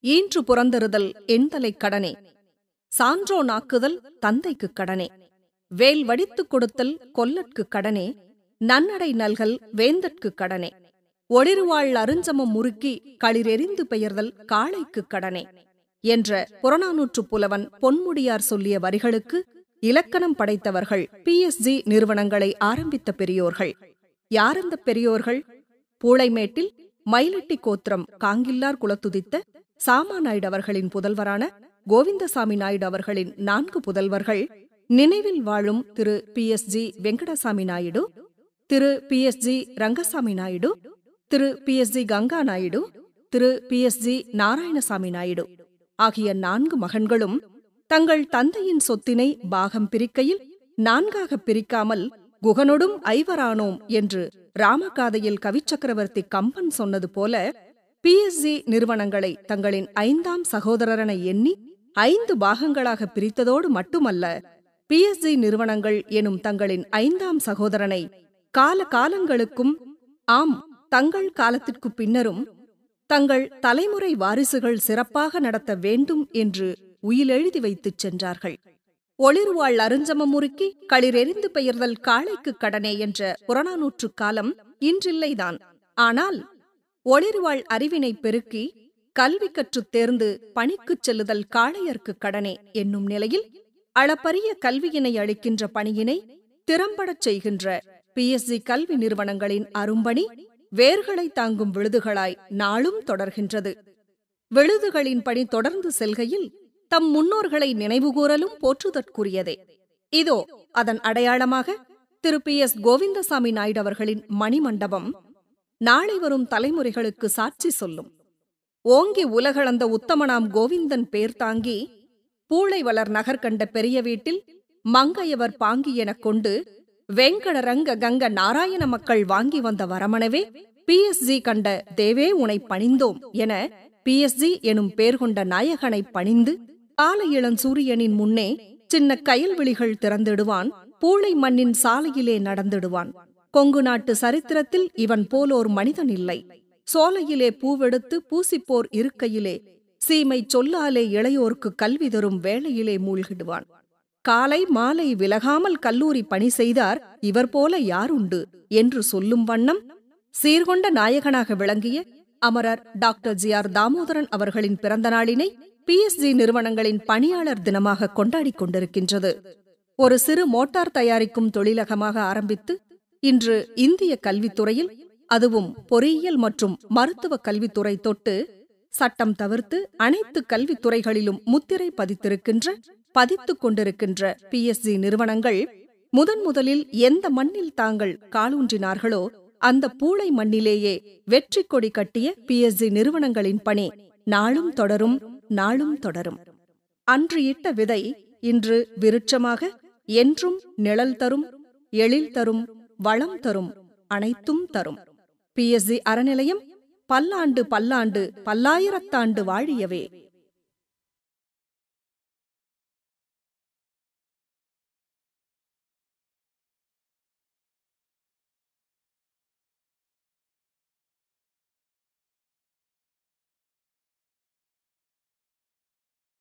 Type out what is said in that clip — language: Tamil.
ஈன்று புறந்தறுதல் எண்தலைக் கடனே சான்றோ நாக்குதல் தந்தைக்குக் கடனே வேல் வடித்துக் கொடுத்தல் கொல்லற்குக் கடனே நன்னடை நல்கல் வேந்தற்குக் கடனே ஒளிருவாள் அருஞ்சமம் முறுக்கி களிரெறிந்து பெயர்தல் காளைக்குக் கடனே என்ற புறநானூற்றுப் புலவன் பொன்முடியார் சொல்லிய வரிகளுக்கு இலக்கணம் படைத்தவர்கள் பிஎஸ்ஜி நிறுவனங்களை ஆரம்பித்த பெரியோர்கள் யாரந்த பெரியோர்கள் பூளைமேட்டில் மயிலட்டி கோத்திரம் காங்கில்லார் குலத்துதித்த சாமா நாயுடு அவர்களின் புதல்வரான கோவிந்தசாமி நாயுடு அவர்களின் நான்கு புதல்வர்கள் நினைவில் வாழும் Thiru P S G Venkatasamy Naidu Thiru P S G Rangasamy Naidu Thiru P S G Ganga Naidu Thiru P S G Narayanasamy Naidu ஆகிய நான்கு மகன்களும் தங்கள் தந்தையின் சொத்தினை பாகம் பிரிக்கையில் நான்காக பிரிக்காமல் குகனொடும் ஐவரானோம் என்று ராமகாதையில் கவிச்சக்கரவர்த்தி கம்பன் சொன்னது போல பிஎஸ்ஜி நிறுவனங்களை தங்களின் ஐந்தாம் சகோதரரென எண்ணி ஐந்து பாகங்களாக பிரித்ததோடு மட்டுமல்ல பிஎஸ்ஜி நிறுவனங்கள் எனும் தங்களின் ஐந்தாம் சகோதரனை கால காலங்களுக்கும் ஆம் தங்கள் காலத்திற்கு பின்னரும் தங்கள் தலைமுறை வாரிசுகள் சிறப்பாக நடத்த வேண்டும் என்று உயிலெழுதி வைத்துச் சென்றார்கள் ஒளிர்வாள் அருஞ்சமம் முறுக்கி களிரெறிந்து பெயர்தல் காளைக்குக் கடனே என்ற புறநானூற்று காலம் இன்றில்லைதான் ஆனால் ஒளிர்வாள் அறிவினை பெருக்கி கல்வி கற்றுத் தேர்ந்து பணிக்குச் செல்லுதல் காளையர்க்குக் கடனே என்னும் நிலையில் அளப்பரிய கல்வியினை அளிக்கின்ற பணியினை திறம்படச் செய்கின்ற பிஎஸ்ஜி கல்வி நிறுவனங்களின் அரும்பணி வேர்களை தாங்கும் விழுதுகளாய் நாளும் தொடர்கின்றது விழுதுகளின் பணி தொடர்ந்து செல்கையில் தம் முன்னோர்களை நினைவுகூரலும் போற்றுதற்குரியதே இதோ அதன் அடையாளமாக திரு பி எஸ் கோவிந்தசாமி நாயுடு அவர்களின் மணிமண்டபம் நாளை வரும் தலைமுறைகளுக்கு சாட்சி சொல்லும் ஓங்கி உலகளந்த உத்தமனாம் கோவிந்தன் பேர் தாங்கி பூளை வளர் நகர் கண்ட பெரிய வீட்டில் மங்கையவர் பாங்கி எனக் கொண்டு வெங்கடரங்க கங்க நாராயண மக்கள் வாங்கி வந்த வரமனவே பிஎஸ்ஜி கண்ட தேவே உனை பணிந்தோம் என பிஎஸ்ஜி எனும் பேர் கொண்ட நாயகனை பணிந்து கால இளஞ்சூரியனின் முன்னே சின்ன கயல்விழிகள் திறந்திடுவான் பூளை மண்ணின் சாலையிலே நடந்திடுவான் கொங்கு நாட்டு சரித்திரத்தில் இவன் போலோர் மனிதன் இல்லை சோலையிலே பூவெடுத்து பூசிப்போர் இருக்கையிலே சீமை சொல்லாலே இளையோர்க்கு கல்வி தரும் வேளையிலே மூழ்கிடுவான் காலை மாலை விலகாமல் கல்லூரி பணி செய்தார் இவர் போல யாருண்டு என்று சொல்லும் வண்ணம் சீர்கொண்ட நாயகனாக விளங்கிய அமரர் டாக்டர் ஜி ஆர் தாமோதரன் அவர்களின் பிறந்த நாளினை பிஎஸ்ஜி நிறுவனங்களின் பணியாளர் தினமாக கொண்டாடிக் கொண்டிருக்கின்றது ஒரு சிறு மோட்டார் தயாரிக்கும் தொழிலகமாக ஆரம்பித்து இன்று இந்திய கல்வித்துறையில் அதுவும் பொறியியல் மற்றும் மருத்துவ கல்வித்துறை தொட்டு சட்டம் தவிர்த்து அனைத்து கல்வித்துறைகளிலும் முத்திரை பதித்திருக்கின்ற பதித்துக் கொண்டிருக்கின்ற பிஎஸ்ஜி நிறுவனங்கள் முதன் முதலில் எந்த மண்ணில் தாங்கள் காலூன்றினார்களோ அந்த பூளை மண்ணிலேயே வெற்றி கொடி கட்டிய பிஎஸ்ஜி நிறுவனங்களின் பணி நாளும் தொடரும் நாளும் தொடரும் அன்று இட்ட விதை இன்று விருட்சமாக என்றும் நிழல் தரும் எழில் தரும் வளம் தரும் அனைத்தும் தரும் பிஎஸ்ஜி அறநிலையம் பல்லாண்டு பல்லாண்டு பல்லாயிரத்தாண்டு வாழியவே